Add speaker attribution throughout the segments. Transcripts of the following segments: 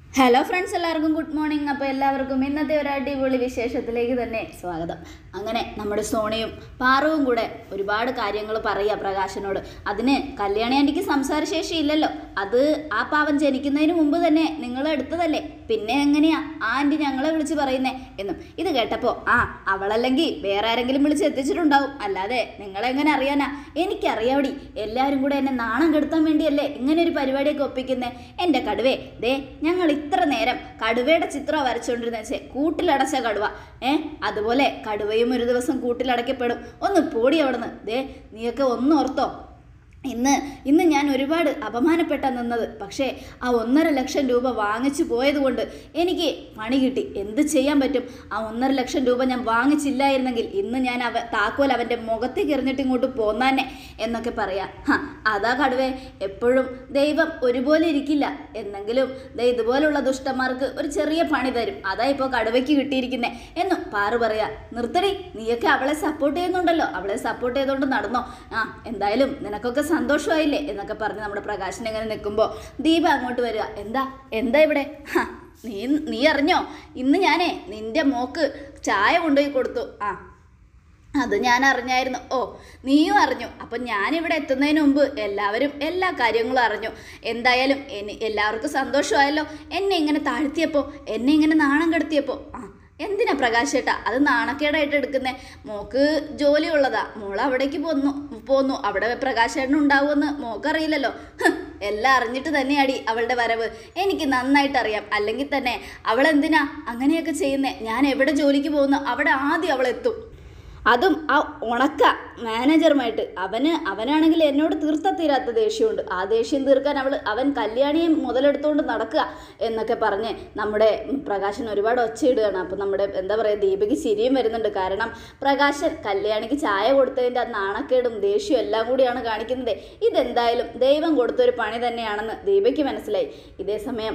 Speaker 1: hello friends എല്ലാവർക്കും good morning അപ്പോൾ എല്ലാവർക്കും ഇന്നത്തെ ഒരു അടിപൊളി വിശേഷത്തിലേക്ക് തന്നെ സ്വാഗതം അങ്ങനെ നമ്മുടെ സോണിയും പാറുവും കൂടെ ഒരുപാട് കാര്യങ്ങൾ പറയുക പ്രകാശനോട് അതിന് കല്യാണി ആൻറ്റിക്ക് സംസാരശേഷി ഇല്ലല്ലോ അത് ആ പാവം ജനിക്കുന്നതിന് മുമ്പ് തന്നെ നിങ്ങൾ എടുത്തതല്ലേ പിന്നെ എങ്ങനെയാ ആ ആൻറ്റി ഞങ്ങളെ വിളിച്ച് പറയുന്നേ എന്നും ഇത് കേട്ടപ്പോൾ ആ അവളല്ലെങ്കിൽ വേറെ ആരെങ്കിലും വിളിച്ച് എത്തിച്ചിട്ടുണ്ടാവും അല്ലാതെ നിങ്ങളെങ്ങനെ അറിയാനാ എനിക്കറിയാവടി എല്ലാവരും കൂടെ എന്നെ നാണം കെടുത്താൻ വേണ്ടിയല്ലേ ഇങ്ങനെ ഒരു പരിപാടിയൊക്കെ ഒപ്പിക്കുന്നേ എൻ്റെ കടുവേ ദേ ഞങ്ങൾ ഇത്ര നേരം കടുവയുടെ ചിത്രം വരച്ചുകൊണ്ടിരുന്ന വെച്ചേ കൂട്ടിലടച്ച കടുവ ഏ അതുപോലെ കടുവയും ഒരു ദിവസം കൂട്ടിലടയ്ക്കപ്പെടും ഒന്ന് പോടി അവിടുന്ന് ദേ നീയൊക്കെ ഒന്ന് ഓർത്തോ ഇന്ന് ഇന്ന് ഞാൻ ഒരുപാട് അപമാനപ്പെട്ട നിന്നത് പക്ഷേ ആ ഒന്നര ലക്ഷം രൂപ വാങ്ങിച്ചു പോയതുകൊണ്ട് എനിക്ക് പണി കിട്ടി എന്ത് ചെയ്യാൻ പറ്റും ആ ഒന്നര ലക്ഷം രൂപ ഞാൻ വാങ്ങിച്ചില്ലായിരുന്നെങ്കിൽ ഇന്ന് ഞാൻ അവ താക്കോൽ അവൻ്റെ മുഖത്തേക്ക് എറിഞ്ഞിട്ട് ഇങ്ങോട്ട് പോന്നാനെ എന്നൊക്കെ പറയാം ഹ അതാ കടുവേ എപ്പോഴും ദൈവം ഒരുപോലെ ഇരിക്കില്ല എന്നെങ്കിലും ദേ ഇതുപോലുള്ള ദുഷ്ടന്മാർക്ക് ഒരു ചെറിയ പണി തരും അതാ ഇപ്പോൾ കടുവയ്ക്ക് കിട്ടിയിരിക്കുന്നേ എന്നും പാറു പറയാ നിർത്തടി നീയൊക്കെ അവളെ സപ്പോർട്ട് ചെയ്യുന്നുണ്ടല്ലോ അവളെ സപ്പോർട്ട് ചെയ്തുകൊണ്ട് നടന്നോ ആ എന്തായാലും നിനക്കൊക്കെ സന്തോഷമായില്ലേ എന്നൊക്കെ പറഞ്ഞ് നമ്മുടെ പ്രകാശൻ ഇങ്ങനെ നിൽക്കുമ്പോൾ ദീപ അങ്ങോട്ട് വരിക എന്താ എന്താ ഇവിടെ ഹ, നീ നീ അറിഞ്ഞോ ഇന്ന് ഞാനേ നിന്റെ മോക്ക് ചായ കൊണ്ടുപോയി കൊടുത്തു ആ അത് ഞാൻ അറിഞ്ഞായിരുന്നു ഓ നീയും അറിഞ്ഞു അപ്പം ഞാനിവിടെ എത്തുന്നതിന് മുമ്പ് എല്ലാവരും എല്ലാ കാര്യങ്ങളും അറിഞ്ഞു എന്തായാലും എനി എല്ലാവർക്കും സന്തോഷമായല്ലോ എന്നെ ഇങ്ങനെ താഴ്ത്തിയപ്പോൾ എന്നെ ഇങ്ങനെ നാണം കെടുത്തിയപ്പോൾ ആ എന്തിനാ പ്രകാശേട്ടാ അത് നാണക്കേടായിട്ട് എടുക്കുന്നേ മോക്ക് ജോലി ഉള്ളതാ മോൾ അവിടേക്ക് പോന്നു പോന്നു അവിടെ പ്രകാശേട്ടൻ ഉണ്ടാവുമെന്ന് മോക്കറിയില്ലല്ലോ ഹ്, എല്ലാം അറിഞ്ഞിട്ട് തന്നെയാടി അവളുടെ വരവ് എനിക്ക് നന്നായിട്ട് അറിയാം അല്ലെങ്കിൽ തന്നെ അവൾ എന്തിനാ അങ്ങനെയൊക്കെ ചെയ്യുന്നേ ഞാൻ എവിടെ ജോലിക്ക് പോകുന്നു അവിടെ ആദ്യം അവൾ എത്തും അതും ആ ഉണക്ക മാനേജറുമായിട്ട് അവന് അവനാണെങ്കിൽ എന്നോട് തീർത്ത തീരാത്ത ദേഷ്യമുണ്ട് ആ ദേഷ്യം തീർക്കാൻ അവൾ അവൻ കല്യാണിയും മുതലെടുത്തുകൊണ്ട് നടക്കുക എന്നൊക്കെ പറഞ്ഞ് നമ്മുടെ പ്രകാശൻ ഒരുപാട് ഒച്ചയിടുകയാണ് അപ്പം നമ്മുടെ എന്താ പറയുക ദീപയ്ക്ക് ചിരിയും വരുന്നുണ്ട് കാരണം പ്രകാശൻ കല്യാണിക്ക് ചായ കൊടുത്തതിൻ്റെ ആ നാണക്കേടും ദേഷ്യവും എല്ലാം കൂടിയാണ് കാണിക്കുന്നത് ഇതെന്തായാലും ദൈവം കൊടുത്തൊരു പണി തന്നെയാണെന്ന് ദീപയ്ക്ക് മനസ്സിലായി ഇതേ സമയം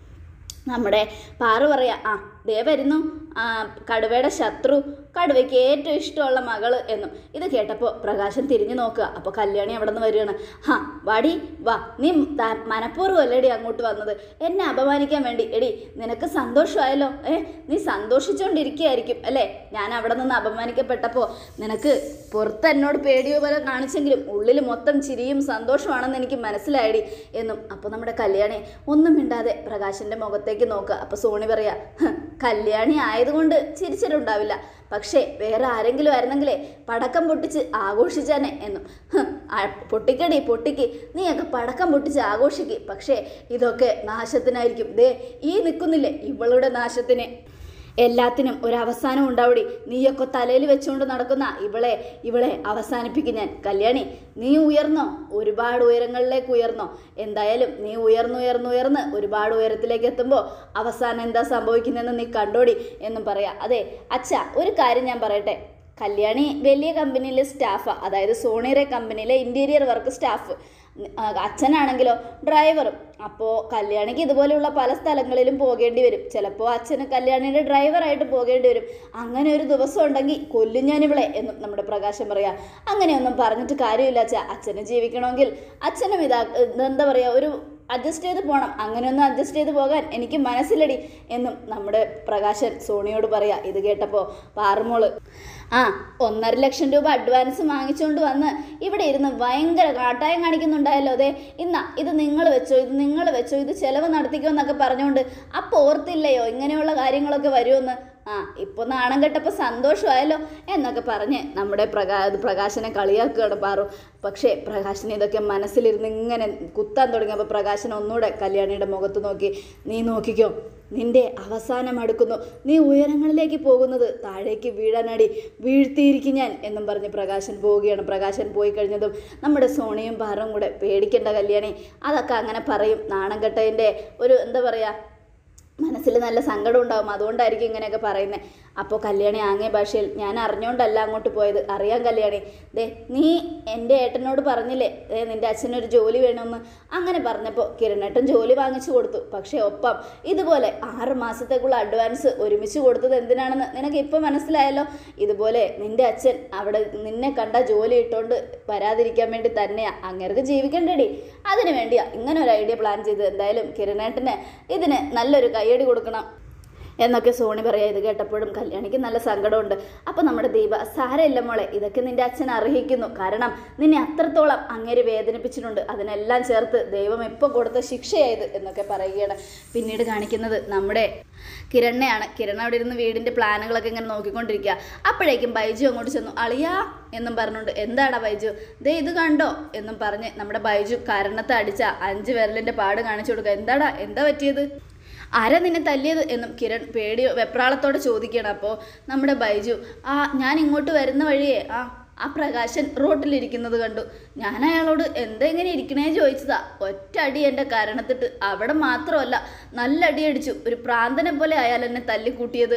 Speaker 1: നമ്മുടെ പാറു പറയാ ആ ദേ വരുന്നു ആ കടുവയുടെ ശത്രു കടുവയ്ക്ക് ഏറ്റവും ഇഷ്ടമുള്ള മകള് എന്നും ഇത് കേട്ടപ്പോൾ പ്രകാശൻ തിരിഞ്ഞു നോക്കുക അപ്പോൾ കല്യാണി അവിടെ നിന്ന് വരികയാണ് ഹാ വാടി വാ നീ ത- മനഃപൂർവ്വം അല്ലേടി അങ്ങോട്ട് വന്നത് എന്നെ അപമാനിക്കാൻ വേണ്ടി എടി നിനക്ക് സന്തോഷമായല്ലോ ഏ നീ സന്തോഷിച്ചുകൊണ്ടിരിക്കുകയായിരിക്കും അല്ലേ ഞാൻ അവിടെ നിന്ന് അപമാനിക്കപ്പെട്ടപ്പോൾ നിനക്ക് പുറത്ത് എന്നോട് പേടിയോ പോലെ കാണിച്ചെങ്കിലും ഉള്ളിൽ മൊത്തം ചിരിയും സന്തോഷമാണെന്ന് എനിക്ക് മനസ്സിലായടി എന്നും അപ്പോൾ നമ്മുടെ കല്യാണി ഒന്നും മിണ്ടാതെ പ്രകാശിൻ്റെ മുഖത്തേക്ക് നോക്കുക അപ്പോൾ സോണി പറയാ "ഹ്, കല്യാണി ആയതുകൊണ്ട് ചിരിച്ചിട്ടുണ്ടാവില്ല പക്ഷേ വേറെ ആരെങ്കിലും ആയിരുന്നെങ്കിലേ പടക്കം പൊട്ടിച്ച് ആഘോഷിച്ചാനെ എന്നും "ഹ്, ആ, പൊട്ടിക്കടി പൊട്ടിക്ക് നീയൊക്കെ പടക്കം പൊട്ടിച്ച് ആഘോഷിക്ക് പക്ഷേ ഇതൊക്കെ നാശത്തിനായിരിക്കും ദേ ഈ നിൽക്കുന്നില്ലേ ഇവളുടെ നാശത്തിന് എല്ലാത്തിനും ഒരു അവസാനം ഉണ്ടാവടി നീയൊക്കെ തലയിൽ വെച്ചുകൊണ്ട് നടക്കുന്ന ഇവളെ ഇവളെ അവസാനിപ്പിക്കും ഞാൻ കല്യാണി നീ ഉയർന്നോ ഒരുപാട് ഉയരങ്ങളിലേക്ക് ഉയർന്നോ എന്തായാലും നീ ഉയർന്നുയർന്നുയർന്ന് ഒരുപാട് ഉയരത്തിലേക്ക് എത്തുമ്പോൾ അവസാനം എന്താ സംഭവിക്കുന്നതെന്ന് നീ കണ്ടോടി എന്നും പറയാം അതെ അച്ഛ ഒരു കാര്യം ഞാൻ പറയട്ടെ കല്യാണി വലിയ കമ്പനിയിലെ സ്റ്റാഫാണ് അതായത് സോണിയുടെ കമ്പനിയിലെ ഇൻറ്റീരിയർ വർക്ക് സ്റ്റാഫ് ആ, അച്ഛനാണെങ്കിലോ ഡ്രൈവറും അപ്പോൾ കല്യാണിക്ക് ഇതുപോലെയുള്ള പല സ്ഥലങ്ങളിലും പോകേണ്ടി വരും ചിലപ്പോൾ അച്ഛന് കല്യാണിയുടെ ഡ്രൈവറായിട്ട് പോകേണ്ടി വരും അങ്ങനെ ഒരു ദിവസം ഉണ്ടെങ്കിൽ കൊല്ലും ഞാനിവളെ എന്നും നമ്മുടെ പ്രകാശം പറയാം അങ്ങനെയൊന്നും പറഞ്ഞിട്ട് കാര്യമില്ല അച്ഛ അച്ഛന് ജീവിക്കണമെങ്കിൽ അച്ഛനും ഇതാ എന്താ പറയുക ഒരു അഡ്ജസ്റ്റ് ചെയ്ത് പോകണം അങ്ങനെയൊന്നും അഡ്ജസ്റ്റ് ചെയ്ത് പോകാൻ എനിക്ക് മനസ്സിലടി എന്നും നമ്മുടെ പ്രകാശൻ സോണിയോട് പറയാ ഇത് കേട്ടപ്പോൾ പാറുമോള് ആ ഒന്നര ലക്ഷം രൂപ അഡ്വാൻസ് വാങ്ങിച്ചുകൊണ്ട് വന്ന് ഇവിടെ ഇരുന്ന് ഭയങ്കര കാട്ടായം കാണിക്കുന്നുണ്ടായല്ലോ അതെ ഇന്നാ ഇത് നിങ്ങൾ വെച്ചോ ഇത് നിങ്ങൾ വെച്ചോ ഇത് ചെലവ് നടത്തിക്കോ എന്നൊക്കെ പറഞ്ഞുകൊണ്ട് അപ്പോൾ ഓർത്തില്ലയോ ഇങ്ങനെയുള്ള കാര്യങ്ങളൊക്കെ വരുമെന്ന് ആ ഇപ്പോൾ നാണം കെട്ടപ്പോൾ സന്തോഷമായല്ലോ എന്നൊക്കെ പറഞ്ഞ് നമ്മുടെ പ്രകാ പ്രകാശനെ കളിയാക്കുകയാണ് പാറു പക്ഷേ പ്രകാശന് ഇതൊക്കെ മനസ്സിലിരുന്ന് ഇങ്ങനെ കുത്താൻ തുടങ്ങിയപ്പോൾ പ്രകാശൻ ഒന്നുകൂടെ കല്യാണിയുടെ മുഖത്ത് നോക്കി നീ നോക്കിക്കോ നിന്റെ അവസാനം അടുക്കുന്നു നീ ഉയരങ്ങളിലേക്ക് പോകുന്നത് താഴേക്ക് വീഴാനടി വീഴ്ത്തിയിരിക്കും ഞാൻ എന്നും പറഞ്ഞ് പ്രകാശൻ പോവുകയാണ് പ്രകാശൻ പോയി കഴിഞ്ഞതും നമ്മുടെ സോണിയും പാറും കൂടെ പേടിക്കേണ്ട കല്യാണി അതൊക്കെ അങ്ങനെ പറയും നാണം കെട്ടതിൻ്റെ ഒരു എന്താ പറയുക മനസ്സിൽ നല്ല സങ്കടം ഉണ്ടാവും അതുകൊണ്ടായിരിക്കും ഇങ്ങനെയൊക്കെ പറയുന്നത് അപ്പോൾ കല്യാണി ആംഗ്യ ഭാഷയിൽ ഞാൻ അറിഞ്ഞുകൊണ്ടല്ല അങ്ങോട്ട് പോയത് അറിയാം കല്യാണി ദേ നീ എൻ്റെ ഏട്ടനോട് പറഞ്ഞില്ലേ ദേ നിൻ്റെ അച്ഛനൊരു ജോലി വേണമെന്ന് അങ്ങനെ പറഞ്ഞപ്പോൾ കിരണേട്ടൻ ജോലി വാങ്ങിച്ചു കൊടുത്തു പക്ഷേ ഒപ്പം ഇതുപോലെ ആറ് മാസത്തേക്കുള്ള അഡ്വാൻസ് ഒരുമിച്ച് കൊടുത്തത് എന്തിനാണെന്ന് നിനക്ക് ഇപ്പം മനസ്സിലായല്ലോ ഇതുപോലെ നിൻ്റെ അച്ഛൻ അവിടെ നിന്നെ കണ്ട ജോലി ഇട്ടുകൊണ്ട് വരാതിരിക്കാൻ വേണ്ടി തന്നെയാ അങ്ങേർക്ക് ജീവിക്കണ്ടേടി അതിന് വേണ്ടിയാ ഇങ്ങനെ ഒരു ഐഡിയ പ്ലാൻ ചെയ്തത് എന്തായാലും കിരണേട്ടന് ഇതിന് നല്ലൊരു കയ്യടി കൊടുക്കണം എന്നൊക്കെ സോണി പറയാം ഇത് കേട്ടപ്പോഴും കല്യാണിക്ക് നല്ല സങ്കടമുണ്ട് അപ്പം നമ്മുടെ ദീപ സാരമില്ല മോളെ ഇതൊക്കെ നിന്റെ അച്ഛൻ അർഹിക്കുന്നു കാരണം നിന്നെ അത്രത്തോളം അങ്ങേര് വേദനിപ്പിച്ചിട്ടുണ്ട് അതിനെല്ലാം ചേർത്ത് ദൈവം എപ്പോൾ കൊടുത്ത ശിക്ഷയായത് എന്നൊക്കെ പറയുകയാണ് പിന്നീട് കാണിക്കുന്നത് നമ്മുടെ കിരണിനെയാണ് കിരൺ അവിടെ ഇരുന്ന് വീടിൻ്റെ പ്ലാനുകളൊക്കെ ഇങ്ങനെ നോക്കിക്കൊണ്ടിരിക്കുക അപ്പോഴേക്കും ബൈജു അങ്ങോട്ട് ചെന്നു അളിയാ എന്നും പറഞ്ഞുകൊണ്ട് എന്താടാ ബൈജു ദേ ഇത് കണ്ടോ എന്നും പറഞ്ഞ് നമ്മുടെ ബൈജു കരണത്തെ അടിച്ച അഞ്ച് വിരലിൻ്റെ പാട് കാണിച്ചു കൊടുക്കുക എന്താടാ എന്താ പറ്റിയത് ആരാ നിന്നെ തല്ലിയത് എന്നും കിരൺ പേടിയോ വെപ്രാളത്തോടെ ചോദിക്കണം അപ്പോൾ നമ്മുടെ ബൈജു ആ ഞാൻ ഇങ്ങോട്ട് വരുന്ന വഴിയേ ആ ആ പ്രകാശൻ റോട്ടിലിരിക്കുന്നത് കണ്ടു ഞാൻ അയാളോട് എന്താ ഇങ്ങനെ ഇരിക്കണേ ചോദിച്ചതാ ഒറ്റ അടി എൻ്റെ കരണത്തിട്ട് അവിടെ മാത്രമല്ല നല്ല അടി അടിച്ചു ഒരു പ്രാന്തനെ പോലെ അയാൾ എന്നെ തല്ലിക്കൂട്ടിയത്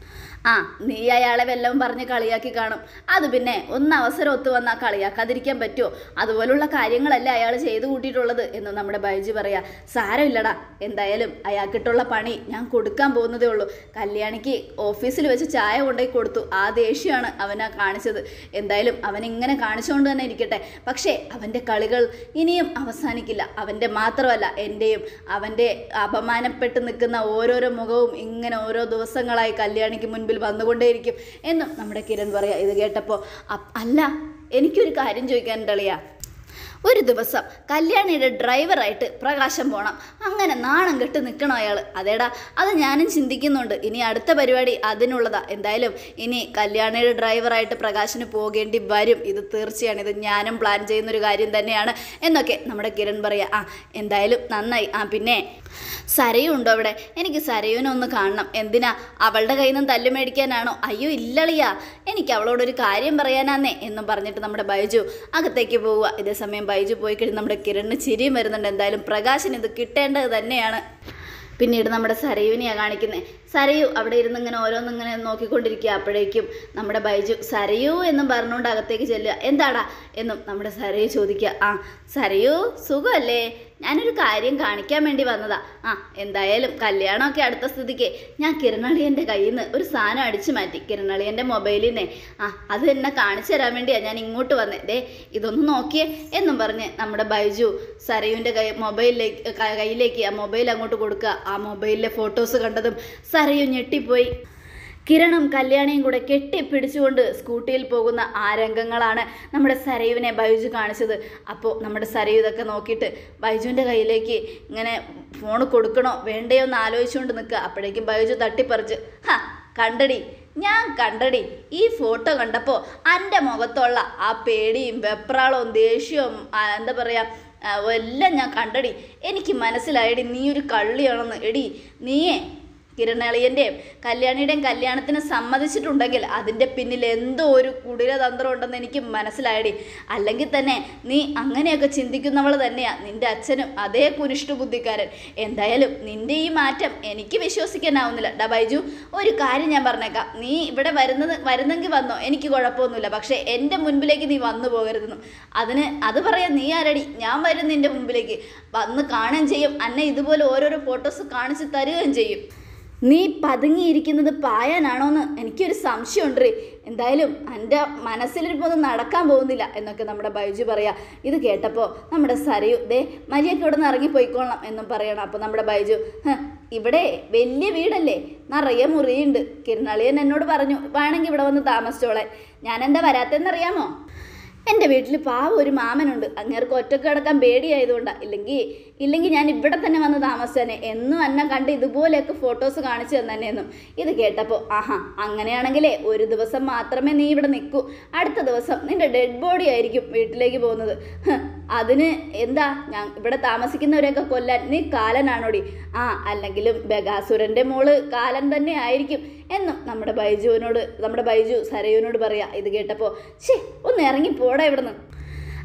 Speaker 1: ആ നീ അയാളെ വല്ലതും പറഞ്ഞ് കളിയാക്കി കാണും അത് പിന്നെ ഒന്ന് അവസരം ഒത്തു വന്നാൽ കളിയാക്കാതിരിക്കാൻ പറ്റുമോ അതുപോലുള്ള കാര്യങ്ങളല്ലേ അയാൾ ചെയ്തു കൂട്ടിയിട്ടുള്ളത് എന്ന് നമ്മുടെ ബൈജു പറയാ സാരമില്ലടാ എന്തായാലും അയാൾക്കിട്ടുള്ള പണി ഞാൻ കൊടുക്കാൻ പോകുന്നതേ ഉള്ളൂ കല്യാണിക്ക് ഓഫീസിൽ വെച്ച് ചായ കൊണ്ടുപോയി കൊടുത്തു ആ ദേഷ്യമാണ് അവനാ കാണിച്ചത് എന്തായാലും അവൻ ഇങ്ങനെ കാണിച്ചുകൊണ്ട് തന്നെ ഇരിക്കട്ടെ പക്ഷേ അവൻ്റെ കളികൾ ഇനിയും അവസാനിക്കില്ല അവൻ്റെ മാത്രമല്ല എൻ്റെയും അവൻ്റെ അപമാനപ്പെട്ട് നിൽക്കുന്ന ഓരോരോ മുഖവും ഇങ്ങനെ ഓരോ ദിവസങ്ങളായി കല്യാണിക്ക് മുൻപിൽ വന്നുകൊണ്ടേയിരിക്കും എന്നും നമ്മുടെ കിരൺ പറയാം ഇത് കേട്ടപ്പോൾ അപ്പ് അല്ല എനിക്കൊരു കാര്യം ചോദിക്കാനുണ്ട് അളിയാ ഒരു ദിവസം കല്യാണിയുടെ ഡ്രൈവറായിട്ട് പ്രകാശം പോണം അങ്ങനെ നാണം കെട്ട് നിൽക്കണം അയാൾ അതേടാ അത് ഞാനും ചിന്തിക്കുന്നുണ്ട് ഇനി അടുത്ത പരിപാടി അതിനുള്ളതാ എന്തായാലും ഇനി കല്യാണിയുടെ ഡ്രൈവറായിട്ട് പ്രകാശിന് പോകേണ്ടി വരും ഇത് തീർച്ചയാണ് ഇത് ഞാനും പ്ലാൻ ചെയ്യുന്നൊരു കാര്യം തന്നെയാണ് എന്നൊക്കെ നമ്മുടെ കിരൺ പറയാം ആ എന്തായാലും നന്നായി ആ പിന്നെ സരയു ഉണ്ടോ അവിടെ എനിക്ക് സരയുവിനെ ഒന്ന് കാണണം എന്തിനാ അവളുടെ കയ്യിൽ നിന്ന് തല്ലു മേടിക്കാനാണോ അയ്യോ ഇല്ലളിയാ എനിക്ക് അവളോടൊരു കാര്യം പറയാനാന്നേ എന്നും പറഞ്ഞിട്ട് നമ്മുടെ ബൈജു അകത്തേക്ക് പോവുക ഇതേ സമയം ബൈജു പോയി കഴിഞ്ഞ് നമ്മുടെ കിരണിന് ചിരിയും വരുന്നുണ്ട് എന്തായാലും പ്രകാശിന് ഇത് കിട്ടേണ്ടത് തന്നെയാണ് പിന്നീട് നമ്മുടെ സരയുവിനെയാണ് കാണിക്കുന്നത് സരയു അവിടെ ഇരുന്ന് ഇങ്ങനെ ഓരോന്നിങ്ങനെ നോക്കിക്കൊണ്ടിരിക്കുക അപ്പോഴേക്കും നമ്മുടെ ബൈജു സരയു എന്നും പറഞ്ഞുകൊണ്ട് അകത്തേക്ക് ചെല്ലുക എന്താടാ എന്നും നമ്മുടെ സരയു ചോദിക്കുക ആ സരയു സുഖമല്ലേ ഞാനൊരു കാര്യം കാണിക്കാൻ വേണ്ടി വന്നതാ ആ എന്തായാലും കല്യാണമൊക്കെ അടുത്ത സ്ഥിതിക്ക് ഞാൻ കിരണളിയൻ്റെ കയ്യിൽ നിന്ന് ഒരു സാധനം അടിച്ചു മാറ്റി കിരണളിയൻ്റെ മൊബൈലിൽ നിന്നേ ആ അത് എന്നെ കാണിച്ചു തരാൻ വേണ്ടിയാണ് ഞാൻ ഇങ്ങോട്ട് വന്നേ ദേ ഇതൊന്ന് നോക്കിയേ എന്നും പറഞ്ഞ് നമ്മുടെ ബൈജു സരയുവിൻ്റെ കൈ മൊബൈലിലേക്ക് ക- കയ്യിലേക്ക് ആ മൊബൈൽ അങ്ങോട്ട് കൊടുക്കുക ആ മൊബൈലിലെ ഫോട്ടോസ് കണ്ടതും സരയു ഞെട്ടിപ്പോയി കിരണും കല്യാണിയും കൂടെ കെട്ടിപ്പിടിച്ചുകൊണ്ട് സ്കൂട്ടിയിൽ പോകുന്ന ആ രംഗങ്ങളാണ് നമ്മുടെ സരയുവിനെ ബൈജു കാണിച്ചത് അപ്പോൾ നമ്മുടെ സരയു ഇതൊക്കെ നോക്കിയിട്ട് ബൈജുവിൻ്റെ കയ്യിലേക്ക് ഇങ്ങനെ ഫോൺ കൊടുക്കണോ വേണ്ടയോ എന്ന് ആലോചിച്ചുകൊണ്ട് നിൽക്കുക അപ്പോഴേക്കും ബൈജു തട്ടിപ്പറിച്ച് ഹാ കണ്ടടി ഞാൻ കണ്ടടി ഈ ഫോട്ടോ കണ്ടപ്പോൾ എൻ്റെ മുഖത്തുള്ള ആ പേടിയും വെപ്രാളവും ദേഷ്യവും ആ, എന്താ പറയുക ആ, എല്ലാം ഞാൻ കണ്ടടി എനിക്ക് മനസ്സിലായടി നീ ഒരു കള്ളിയാണെന്ന് എടി നീയേ കിരണളിയൻ്റെയും കല്യാണിയുടെയും കല്യാണത്തിന് സമ്മതിച്ചിട്ടുണ്ടെങ്കിൽ അതിൻ്റെ പിന്നിൽ എന്തോ ഒരു കുടിലതന്ത്രം ഉണ്ടെന്ന് എനിക്ക് മനസ്സിലായടി അല്ലെങ്കിൽ തന്നെ നീ അങ്ങനെയൊക്കെ ചിന്തിക്കുന്നവൾ തന്നെയാണ് നിൻ്റെ അച്ഛനും അതേ കുനിഷ്ട ബുദ്ധിക്കാരൻ എന്തായാലും നിൻ്റെ ഈ മാറ്റം എനിക്ക് വിശ്വസിക്കാനാവുന്നില്ല ഡാ ബൈജു ഒരു കാര്യം ഞാൻ പറഞ്ഞേക്കാം നീ ഇവിടെ വരുന്നത് വരുന്നെങ്കിൽ വന്നോ എനിക്ക് കുഴപ്പമൊന്നുമില്ല പക്ഷേ എൻ്റെ മുൻപിലേക്ക് നീ വന്നു പോകരുതെന്നും അതിന് അത് പറയാൻ നീ ആരടി ഞാൻ വരും നിൻ്റെ മുമ്പിലേക്ക് വന്ന് കാണുകയും ചെയ്യും അന്നെ ഇതുപോലെ ഓരോരോ ഫോട്ടോസ് കാണിച്ച് തരികയും ചെയ്യും നീ പതുങ്ങിയിരിക്കുന്നത് പായാനാണോന്ന് എനിക്കൊരു സംശയമുണ്ട് റേ എന്തായാലും എൻ്റെ മനസ്സിലിരിപ്പോൾ ഒന്നും നടക്കാൻ പോകുന്നില്ല എന്നൊക്കെ നമ്മുടെ ബൈജു പറയാ ഇത് കേട്ടപ്പോൾ നമ്മുടെ സരയു ദേ മരിയൊക്കെ ഇവിടെ നിന്ന് ഇറങ്ങിപ്പോയിക്കോളണം എന്നും പറയണം അപ്പോൾ നമ്മുടെ ബൈജു "ഹ്, ഇവിടെ വലിയ വീടല്ലേ നിറയെ മുറിയുണ്ട് കിരണളിയൻ എന്നോട് പറഞ്ഞു വേണമെങ്കിൽ ഇവിടെ വന്ന് താമസിച്ചോളെ ഞാൻ എന്താ വരാത്തെന്നറിയാമോ എൻ്റെ വീട്ടിൽ പാവം ഒരു മാമനുണ്ട് അങ്ങേർക്ക് ഒറ്റക്ക് കിടക്കാൻ പേടിയായതുകൊണ്ടാണ് ഇല്ലെങ്കിൽ ഇല്ലെങ്കിൽ ഞാൻ ഇവിടെ തന്നെ വന്ന് താമസിച്ചേനെ എന്നും എന്നെ കണ്ട് ഇതുപോലെയൊക്കെ ഫോട്ടോസ് കാണിച്ചു തന്നെയെന്നും ഇത് കേട്ടപ്പോൾ ആഹാ അങ്ങനെയാണെങ്കിലേ ഒരു ദിവസം മാത്രമേ നീ ഇവിടെ നിൽക്കൂ അടുത്ത ദിവസം നിന്റെ ഡെഡ് ബോഡി ആയിരിക്കും വീട്ടിലേക്ക് പോകുന്നത് ഹ്, അതിന് എന്താ ഞാൻ ഇവിടെ താമസിക്കുന്നവരെയൊക്കെ കൊല്ലാൻ നീ കാലനാണോടി ആ അല്ലെങ്കിലും ബഗാസുരൻ്റെ മോള് കാലൻ തന്നെ ആയിരിക്കും എന്നും നമ്മുടെ ബൈജുവിനോട് നമ്മുടെ ബൈജു സരയുവിനോട് പറയാ ഇത് കേട്ടപ്പോൾ ഛേ ഒന്ന് ഇറങ്ങി പോടാ ഇവിടുന്ന്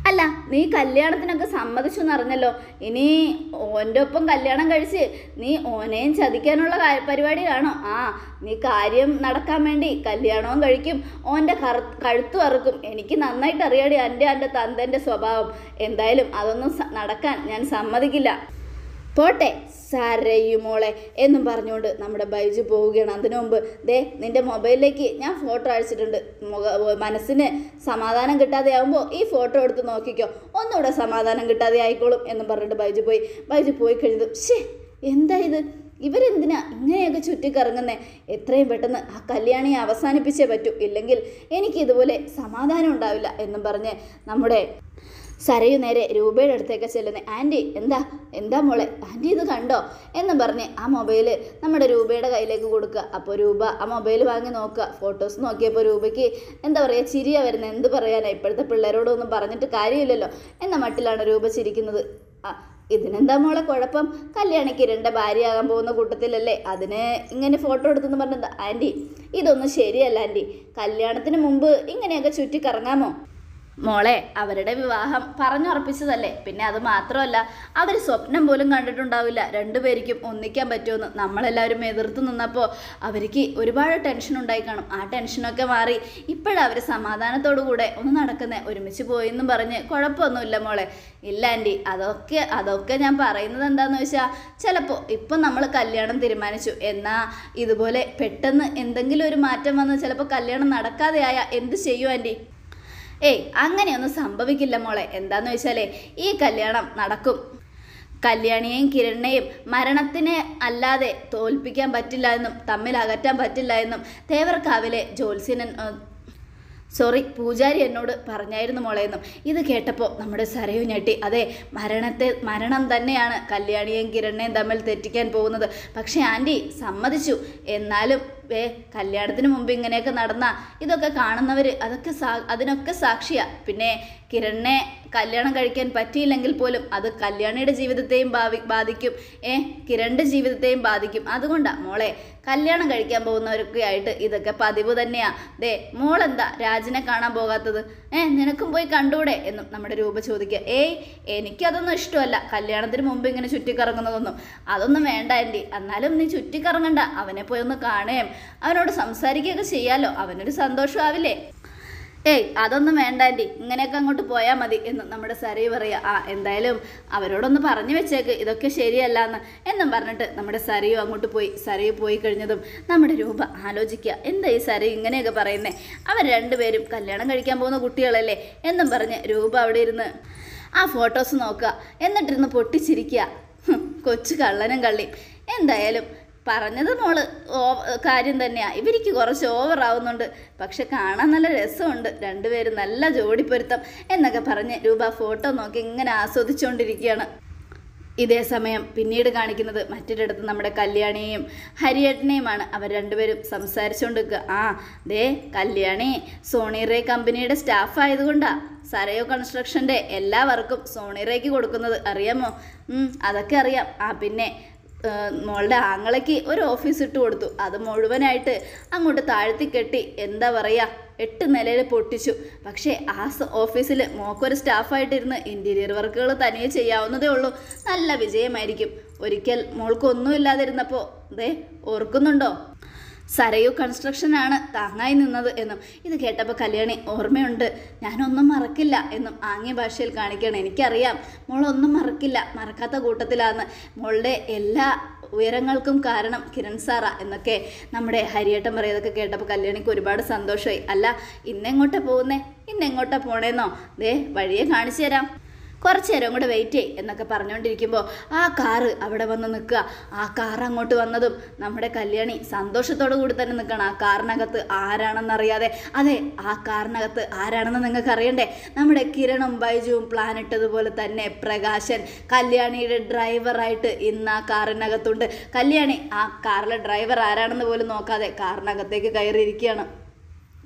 Speaker 1: അല്ല നീ കല്യാണത്തിനൊക്കെ സമ്മതിച്ചു എന്നറിഞ്ഞല്ലോ ഇനി ഓൻ്റെ ഒപ്പം കല്യാണം കഴിച്ച് നീ ഓനെയും ചതിക്കാനുള്ള കാ- പരിപാടിയിലാണോ ആ നീ കാര്യം നടക്കാൻ വേണ്ടി കല്യാണവും കഴിക്കും ഓൻ്റെ കറ കഴുത്തു അറുക്കും എനിക്ക് നന്നായിട്ട് അറിയാടി എൻ്റെ എൻ്റെ തന്തൻ്റെ സ്വഭാവം എന്തായാലും അതൊന്നും സ- നടക്കാൻ ഞാൻ സമ്മതിക്കില്ല പോട്ടെ സാരയുമോളെ എന്നും പറഞ്ഞുകൊണ്ട് നമ്മുടെ ബൈജു പോവുകയാണ് അതിനു മുമ്പ് ദേ നിന്റെ മൊബൈലിലേക്ക് ഞാൻ ഫോട്ടോ അയച്ചിട്ടുണ്ട് മുഖ മനസ്സിന് സമാധാനം കിട്ടാതെ ആകുമ്പോൾ ഈ ഫോട്ടോ എടുത്ത് നോക്കിക്കോ ഒന്നുകൂടെ സമാധാനം കിട്ടാതെ ആയിക്കോളും എന്നും പറഞ്ഞിട്ട് ബൈജു പോയി ബൈജു പോയി കഴിഞ്ഞതും ഷേ എന്താ ഇത് ഇവരെന്തിനാ ഇങ്ങനെയൊക്കെ ചുറ്റിക്കറങ്ങുന്നേ എത്രയും പെട്ടെന്ന് ആ കല്യാണിയെ അവസാനിപ്പിച്ചേ പറ്റൂ ഇല്ലെങ്കിൽ എനിക്ക് ഇതുപോലെ സമാധാനം ഉണ്ടാവില്ല എന്നും പറഞ്ഞ് നമ്മുടെ സരയു നേരെ രൂപയുടെ അടുത്തേക്ക് ചെല്ലുന്നത് ആൻറ്റി എന്താ എന്താ മോളെ ആൻറ്റി ഇത് കണ്ടോ എന്നും പറഞ്ഞ് ആ മൊബൈല് നമ്മുടെ രൂപയുടെ കയ്യിലേക്ക് കൊടുക്കുക അപ്പോൾ രൂപ ആ മൊബൈൽ വാങ്ങി നോക്കുക ഫോട്ടോസ് നോക്കിയപ്പോൾ രൂപയ്ക്ക് എന്താ പറയുക ചിരിയാ വരുന്നത് എന്ത് പറയാനാ ഇപ്പോഴത്തെ പിള്ളേരോടൊന്നും പറഞ്ഞിട്ട് കാര്യമില്ലല്ലോ എന്ന മട്ടിലാണ് രൂപ ചിരിക്കുന്നത് ആ ഇതിനെന്താ മോളെ കുഴപ്പം കല്യാണി കിരണിൻ്റെ ഭാര്യയാകാൻ പോകുന്ന കൂട്ടത്തിലല്ലേ അതിന് ഇങ്ങനെ ഫോട്ടോ എടുത്തെന്ന് പറഞ്ഞത് ആൻറ്റി ഇതൊന്നും ശരിയല്ല ആൻറ്റി കല്യാണത്തിന് മുമ്പ് ഇങ്ങനെയൊക്കെ ചുറ്റിക്കറങ്ങാമോ മോളെ അവരുടെ വിവാഹം പറഞ്ഞുറപ്പിച്ചതല്ലേ പിന്നെ അത് മാത്രമല്ല അവർ സ്വപ്നം പോലും കണ്ടിട്ടുണ്ടാവില്ല രണ്ടുപേർക്കും ഒന്നിക്കാൻ പറ്റുമെന്ന് നമ്മളെല്ലാവരും എതിർത്ത് നിന്നപ്പോൾ അവർക്ക് ഒരുപാട് ടെൻഷൻ ഉണ്ടായി കാണും ആ ടെൻഷനൊക്കെ മാറി ഇപ്പോഴാണ് അവർ സമാധാനത്തോടു കൂടെ ഒന്ന് നടക്കുന്നത് ഒരുമിച്ച് പോയെന്നും പറഞ്ഞ് കുഴപ്പമൊന്നുമില്ല മോളെ ഇല്ല ആൻറ്റി അതൊക്കെ അതൊക്കെ ഞാൻ പറയുന്നത് എന്താണെന്ന് വെച്ചാൽ ചിലപ്പോൾ ഇപ്പം നമ്മൾ കല്യാണം തീരുമാനിച്ചു എന്നാൽ ഇതുപോലെ പെട്ടെന്ന് എന്തെങ്കിലും ഒരു മാറ്റം വന്ന് ചിലപ്പോൾ കല്യാണം നടക്കാതെയായ എന്ത് ചെയ്യും ആൻറ്റി ഏയ് അങ്ങനെയൊന്നും സംഭവിക്കില്ല മോളെ എന്താന്ന് വെച്ചാലേ ഈ കല്യാണം നടക്കും കല്യാണിയെയും കിരണിനെയും മരണത്തിനെ അല്ലാതെ തോൽപ്പിക്കാൻ പറ്റില്ല എന്നും തമ്മിൽ അകറ്റാൻ പറ്റില്ല എന്നും തേവർക്കാവിലെ ജ്യോത്സ്യനൻ ഏഹ്, സോറി പൂജാരി എന്നോട് പറഞ്ഞായിരുന്നു മോളെ എന്നും ഇത് കേട്ടപ്പോൾ നമ്മുടെ സരയു ഞെട്ടി അതെ മരണത്തെ മരണം തന്നെയാണ് കല്യാണിയെയും കിരണിനെയും തമ്മിൽ തെറ്റിക്കാൻ പോകുന്നത് പക്ഷേ ആൻറ്റി സമ്മതിച്ചു എന്നാലും ഏ കല്യാണത്തിന് മുമ്പ് ഇങ്ങനെയൊക്കെ നടന്ന ഇതൊക്കെ കാണുന്നവർ അതൊക്കെ സാ അതിനൊക്കെ സാക്ഷിയാ പിന്നെ കിരണിനെ കല്യാണം കഴിക്കാൻ പറ്റിയില്ലെങ്കിൽ പോലും അത് കല്യാണിയുടെ ജീവിതത്തെയും ഭാവി ബാധിക്കും ഏ കിരണിൻ്റെ ജീവിതത്തെയും ബാധിക്കും അതുകൊണ്ടാ മോളെ കല്യാണം കഴിക്കാൻ പോകുന്നവരൊക്കെ ആയിട്ട് ഇതൊക്കെ പതിവ് തന്നെയാ ദേ മോളെന്താ രാജിനെ കാണാൻ പോകാത്തത് ഏ നിനക്കും പോയി കണ്ടൂടെ എന്നും നമ്മുടെ രൂപ ചോദിക്കുക ഏയ് എനിക്കതൊന്നും ഇഷ്ടമല്ല കല്യാണത്തിന് മുമ്പ് ഇങ്ങനെ ചുറ്റിക്കറങ്ങുന്നതൊന്നും അതൊന്നും വേണ്ട ആൻറ്റി എന്നാലും നീ ചുറ്റിക്കറങ്ങണ്ട അവനെ പോയി ഒന്ന് കാണുകയും അവനോട് സംസാരിക്കുകയൊക്കെ ചെയ്യാലോ അവനൊരു സന്തോഷമാവില്ലേ ഏയ് അതൊന്നും വേണ്ട ആൻറ്റി ഇങ്ങനെയൊക്കെ അങ്ങോട്ട് പോയാൽ മതി എന്ന് നമ്മുടെ സരി പറയുക ആ എന്തായാലും അവരോടൊന്ന് പറഞ്ഞു വെച്ചേക്ക് ഇതൊക്കെ ശരിയല്ല എന്ന് എന്നും പറഞ്ഞിട്ട് നമ്മുടെ സരിയും അങ്ങോട്ട് പോയി സരിയു പോയി കഴിഞ്ഞതും നമ്മുടെ രൂപ ആലോചിക്കുക എന്താ ഈ സരി ഇങ്ങനെയൊക്കെ പറയുന്നേ അവർ രണ്ടുപേരും കല്യാണം കഴിക്കാൻ പോകുന്ന കുട്ടികളല്ലേ എന്നും പറഞ്ഞ് രൂപ അവിടെ ഇരുന്ന് ആ ഫോട്ടോസ് നോക്കുക എന്നിട്ടിരുന്ന് പൊട്ടിച്ചിരിക്കുക ഹും, കൊച്ചു കള്ളനും കള്ളിയും എന്തായാലും പറഞ്ഞത് മോള് ഓ കാര്യം തന്നെയാണ് ഇവർക്ക് കുറച്ച് ഓവറാവുന്നുണ്ട് പക്ഷെ കാണാൻ നല്ല രസമുണ്ട് രണ്ടുപേരും നല്ല ജോഡിപ്പൊരുത്തം എന്നൊക്കെ പറഞ്ഞ് രൂപ ഫോട്ടോ നോക്കി ഇങ്ങനെ ആസ്വദിച്ചുകൊണ്ടിരിക്കുകയാണ് ഇതേ സമയം പിന്നീട് കാണിക്കുന്നത് മറ്റൊരിടത്ത് നമ്മുടെ കല്യാണിയെയും ഹരിയേട്ടനെയുമാണ് അവർ രണ്ടുപേരും സംസാരിച്ചുകൊണ്ട് നിൽക്കുക ആ ദേ കല്യാണി സോണി റേ കമ്പനിയുടെ സ്റ്റാഫ് ആയതുകൊണ്ടാ സരയോ കൺസ്ട്രക്ഷൻ്റെ എല്ലാ വർക്കും സോണി റേക്ക് കൊടുക്കുന്നത് അറിയാമോ ഉം, അതൊക്കെ അറിയാം ആ പിന്നെ ഏഹ്, മോളുടെ ആങ്ങളയ്ക്ക് ഒരു ഓഫീസ് ഇട്ട് കൊടുത്തു അത് മുഴുവനായിട്ട് അങ്ങോട്ട് താഴ്ത്തി കെട്ടി എന്താ പറയുക എട്ട് നിലയിൽ പൊട്ടിച്ചു പക്ഷേ ആ സ- ഓഫീസിൽ മോക്കൊരു സ്റ്റാഫായിട്ടിരുന്ന് ഇൻറ്റീരിയർ വർക്കുകൾ തനിയെ ചെയ്യാവുന്നതേ ഉള്ളൂ നല്ല വിജയമായിരിക്കും ഒരിക്കൽ മോൾക്കൊന്നും ഇല്ലാതിരുന്നപ്പോൾ ദേ ഓർക്കുന്നുണ്ടോ സരയു കൺസ്ട്രക്ഷനാണ് താങ്ങായി നിന്നത് എന്നും ഇത് കേട്ടപ്പോൾ കല്യാണി ഓർമ്മയുണ്ട് ഞാനൊന്നും മറക്കില്ല എന്നും ആംഗ്യ ഭാഷയിൽ കാണിക്കണം എനിക്കറിയാം മോളൊന്നും മറക്കില്ല മറക്കാത്ത കൂട്ടത്തിലാണ് മോളുടെ എല്ലാ ഉയരങ്ങൾക്കും കാരണം കിരൺ സാറ എന്നൊക്കെ നമ്മുടെ ഹരിയേട്ടൻ പറയുന്നതൊക്കെ കേട്ടപ്പോൾ കല്യാണിക്ക് ഒരുപാട് സന്തോഷമായി അല്ല ഇന്നെങ്ങോട്ടാ പോകുന്നേ ഇന്നെങ്ങോട്ടാ പോണേന്നോ ദേ വഴിയെ കാണിച്ചു തരാം കുറച്ച് നേരം കൂടെ വെയിറ്റ് ചെയ് എന്നൊക്കെ പറഞ്ഞുകൊണ്ടിരിക്കുമ്പോൾ ആ കാറ് അവിടെ വന്ന് നിൽക്കുക ആ കാർ അങ്ങോട്ട് വന്നതും നമ്മുടെ കല്യാണി സന്തോഷത്തോടു കൂടി തന്നെ നിൽക്കണം ആ കാറിനകത്ത് ആരാണെന്നറിയാതെ അതെ ആ കാറിനകത്ത് ആരാണെന്ന് നിങ്ങൾക്ക് അറിയണ്ടേ നമ്മുടെ കിരണും ബൈജുവും പ്ലാൻ ഇട്ടതുപോലെ തന്നെ പ്രകാശൻ കല്യാണിയുടെ ഡ്രൈവറായിട്ട് ഇന്ന് ആ കാറിനകത്തുണ്ട് കല്യാണി ആ കാറിലെ ഡ്രൈവർ ആരാണെന്ന് പോലും നോക്കാതെ കാറിനകത്തേക്ക് കയറിയിരിക്കുകയാണ്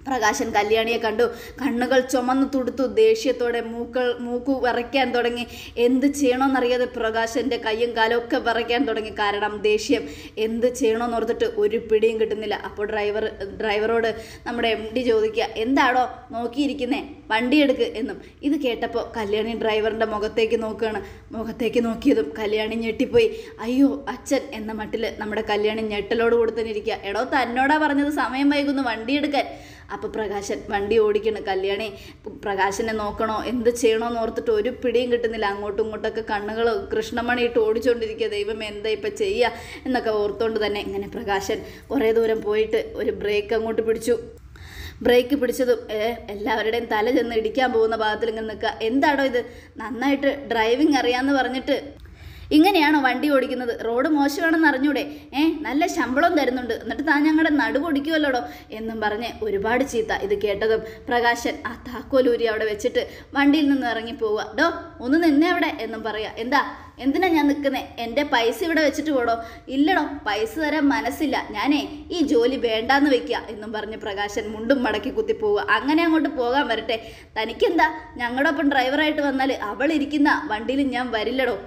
Speaker 1: പ്രകാശൻ കല്യാണിയെ കണ്ടു കണ്ണുകൾ ചുമന്നു തുടുത്തു ദേഷ്യത്തോടെ മൂക്കൾ മൂക്കു വിറയ്ക്കാൻ തുടങ്ങി എന്ത് ചെയ്യണമെന്നറിയാതെ പ്രകാശൻ്റെ കയ്യും കാലും ഒക്കെ വിറയ്ക്കാൻ തുടങ്ങി കാരണം ദേഷ്യം എന്ത് ചെയ്യണമെന്ന് ഓർത്തിട്ട് ഒരു പിടിയും കിട്ടുന്നില്ല അപ്പോൾ ഡ്രൈവർ ഡ്രൈവറോട് നമ്മുടെ എം ഡി ചോദിക്കുക എന്താടോ നോക്കിയിരിക്കുന്നേ വണ്ടി എടുക്ക് എന്നും ഇത് കേട്ടപ്പോൾ കല്യാണി ഡ്രൈവറിൻ്റെ മുഖത്തേക്ക് നോക്കുകയാണ് മുഖത്തേക്ക് നോക്കിയതും കല്യാണി ഞെട്ടിപ്പോയി അയ്യോ അച്ഛൻ എന്ന മട്ടിൽ നമ്മുടെ കല്യാണി ഞെട്ടലോട് കൂടി തന്നെ ഇരിക്കുക എടോ തന്നോടാ പറഞ്ഞത് സമയം വൈകുന്നു വണ്ടി എടുക്കാൻ അപ്പോൾ പ്രകാശൻ വണ്ടി ഓടിക്കണം കല്യാണി പ്രകാശനെ നോക്കണോ എന്ത് ചെയ്യണമെന്ന് ഓർത്തിട്ട് ഒരു പിടിയും കിട്ടുന്നില്ല അങ്ങോട്ടും ഇങ്ങോട്ടൊക്കെ കണ്ണുകൾ കൃഷ്ണമണി ഇട്ട് ഓടിച്ചുകൊണ്ടിരിക്കുക ദൈവം എന്താ ഇപ്പം ചെയ്യുക എന്നൊക്കെ ഓർത്തുകൊണ്ട് തന്നെ ഇങ്ങനെ പ്രകാശൻ കുറേ ദൂരം പോയിട്ട് ഒരു ബ്രേക്ക് അങ്ങോട്ട് പിടിച്ചു ബ്രേക്ക് പിടിച്ചതും ഏ എല്ലാവരുടെയും തല ചെന്ന് ഇടിക്കാൻ പോകുന്ന ഭാഗത്തിൽ ഇങ്ങനെ നിൽക്കുക എന്താണോ ഇത് നന്നായിട്ട് ഡ്രൈവിംഗ് അറിയാമെന്ന് പറഞ്ഞിട്ട് ഇങ്ങനെയാണോ വണ്ടി ഓടിക്കുന്നത് റോഡ് മോശമാണെന്ന് അറിഞ്ഞൂടെ ഏ നല്ല ശമ്പളം തരുന്നുണ്ട് എന്നിട്ട് താൻ ഞങ്ങളുടെ നടുപൊടിക്കുമല്ലോടോ എന്നും പറഞ്ഞ് ഒരുപാട് ചീത്ത ഇത് കേട്ടതും പ്രകാശൻ ആ താക്കോലൂരി അവിടെ വെച്ചിട്ട് വണ്ടിയിൽ നിന്ന് ഇറങ്ങി പോവുക ഡോ ഒന്ന് നിന്നേ അവിടെ എന്നും പറയാ എന്താ എന്തിനാ ഞാൻ നിൽക്കുന്നേ എൻ്റെ പൈസ ഇവിടെ വെച്ചിട്ട് പോടോ ഇല്ലടോ പൈസ തരാൻ മനസ്സില്ല ഞാനേ ഈ ജോലി വേണ്ടാന്ന് വെക്കുക എന്നും പറഞ്ഞ് പ്രകാശൻ മുണ്ടും മടക്കി കുത്തി പോവുക അങ്ങനെ അങ്ങോട്ട് പോകാൻ വരട്ടെ തനിക്കെന്താ ഞങ്ങളുടെ ഒപ്പം ഡ്രൈവറായിട്ട് വന്നാൽ അവൾ ഇരിക്കുന്ന വണ്ടിയിൽ ഞാൻ വരില്ലടോ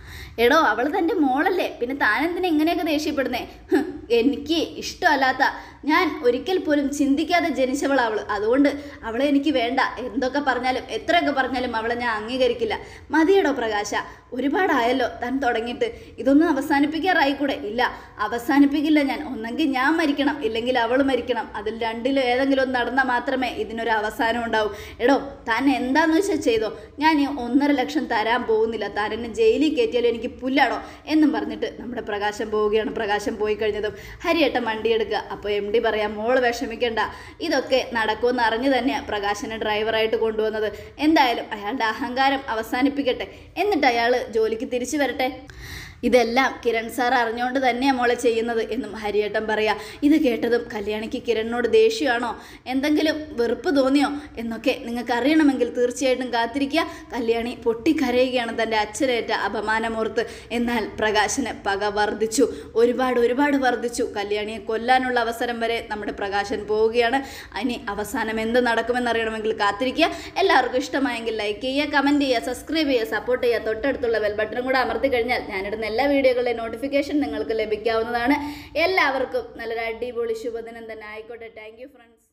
Speaker 1: എടോ അവൾ തൻ്റെ മോളല്ലേ പിന്നെ താനെന്തിനാ ഇങ്ങനെയൊക്കെ ദേഷ്യപ്പെടുന്നേ ഹ്, എനിക്ക് ഇഷ്ടമല്ലാത്ത ഞാൻ ഒരിക്കൽ പോലും ചിന്തിക്കാതെ ജനിച്ചവൾ അവൾ അതുകൊണ്ട് അവളെ എനിക്ക് വേണ്ട എന്തൊക്കെ പറഞ്ഞാലും എത്രയൊക്കെ പറഞ്ഞാലും അവളെ ഞാൻ അംഗീകരിക്കില്ല മതിയടോ പ്രകാശ ഒരുപാടായല്ലോ താൻ തുടങ്ങിയിട്ട് ഇതൊന്നും അവസാനിപ്പിക്കാറായിക്കൂടെ ഇല്ല അവസാനിപ്പിക്കില്ല ഞാൻ ഒന്നെങ്കിൽ ഞാൻ മരിക്കണം ഇല്ലെങ്കിൽ അവൾ മരിക്കണം അതിൽ രണ്ടിലും ഏതെങ്കിലും ഒന്ന് നടന്നാൽ മാത്രമേ ഇതിനൊരു അവസാനം ഉണ്ടാവൂ എടോ താൻ എന്താന്ന് വെച്ചാൽ ചെയ്തോ ഞാൻ ഈ ഒന്നര ലക്ഷം തരാൻ പോകുന്നില്ല താൻ എന്നെ ജയിലിൽ കയറ്റിയാലും എനിക്ക് പുല്ലാടോ എന്നും പറഞ്ഞിട്ട് നമ്മുടെ പ്രകാശം പോവുകയാണ് പ്രകാശം പോയി കഴിഞ്ഞതും ഹരിയേട്ടൻ വണ്ടി എടുക്കുക അപ്പോൾ എം ഡി പറയാം മോള് വിഷമിക്കണ്ട ഇതൊക്കെ നടക്കുമെന്ന് അറിഞ്ഞു തന്നെയാണ് പ്രകാശനെ ഡ്രൈവറായിട്ട് കൊണ്ടുവന്നത് എന്തായാലും അയാളുടെ അഹങ്കാരം അവസാനിപ്പിക്കട്ടെ എന്നിട്ട് അയാൾ ജോലിക്ക് തിരിച്ചു വരട്ടെ ഇതെല്ലാം കിരൺ സാർ അറിഞ്ഞുകൊണ്ട് തന്നെയാണ് മോളെ ചെയ്യുന്നത് എന്നും ഹരിയേട്ടൻ പറയാ ഇത് കേട്ടതും കല്യാണിക്ക് കിരണിനോട് ദേഷ്യമാണോ എന്തെങ്കിലും വെറുപ്പ് തോന്നിയോ എന്നൊക്കെ നിങ്ങൾക്ക് അറിയണമെങ്കിൽ തീർച്ചയായിട്ടും കാത്തിരിക്കുക കല്യാണി പൊട്ടിക്കരയുകയാണ് തൻ്റെ അച്ഛനേറ്റ അപമാനമോർത്ത് എന്നാൽ പ്രകാശന് പക വർദ്ധിച്ചു ഒരുപാട് ഒരുപാട് വർദ്ധിച്ചു കല്യാണിയെ കൊല്ലാനുള്ള അവസരം വരെ നമ്മുടെ പ്രകാശൻ പോവുകയാണ് ഇനി അവസാനം എന്ത് നടക്കുമെന്നറിയണമെങ്കിൽ കാത്തിരിക്കുക എല്ലാവർക്കും ഇഷ്ടമായെങ്കിൽ ലൈക്ക് ചെയ്യുക കമൻറ്റ് ചെയ്യുക സബ്സ്ക്രൈബ് ചെയ്യുക സപ്പോർട്ട് ചെയ്യുക തൊട്ടടുത്തുള്ള ബെൽ ബട്ടണും കൂടെ അമർത്തി കഴിഞ്ഞാൽ ഞാനിടുന്ന എല്ലാ വീഡിയോകളുടെയും നോട്ടിഫിക്കേഷൻ നിങ്ങൾക്ക് ലഭിക്കാവുന്നതാണ് എല്ലാവർക്കും നല്ലൊരു അടിപൊളി ശുഭദിനം തന്നെ ആയിക്കോട്ടെ താങ്ക് യു ഫ്രണ്ട്സ്